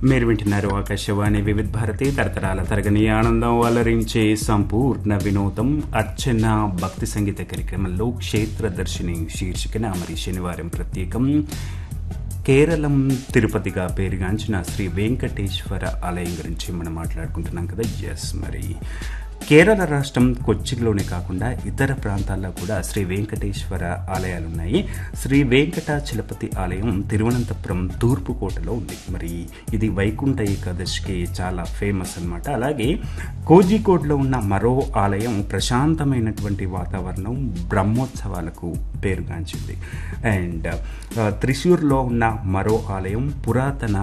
మీరు వింటున్నారు ఆకాశవాణి వివిధ భారతి తరతరాల తరగని ఆనందం అలరించే సంపూర్ణ వినోదం అర్చన భక్తి సంగీత కార్యక్రమంలో క్షేత్ర దర్శిని శీర్షికన మరి శనివారం ప్రత్యేకం కేరళం తిరుపతిగా పేరుగాంచిన శ్రీ వెంకటేశ్వర ఆలయం గురించి మనం మాట్లాడుకుంటున్నాం కదా ఎస్ మరి కేరళ రాష్ట్రం కొచ్చిలోనే కాకుండా ఇతర ప్రాంతాల్లో కూడా శ్రీ వెంకటేశ్వర ఆలయాలు ఉన్నాయి శ్రీ వెంకటాచలపతి ఆలయం తిరువనంతపురం తూర్పు కోటలో ఉంది మరి ఇది వైకుంఠ ఏకాదశికి చాలా ఫేమస్ అన్నమాట అలాగే కోజికోడ్లో ఉన్న మరో ఆలయం ప్రశాంతమైనటువంటి వాతావరణం బ్రహ్మోత్సవాలకు పేరుగాంచింది అండ్ త్రిశూర్లో ఉన్న మరో ఆలయం పురాతన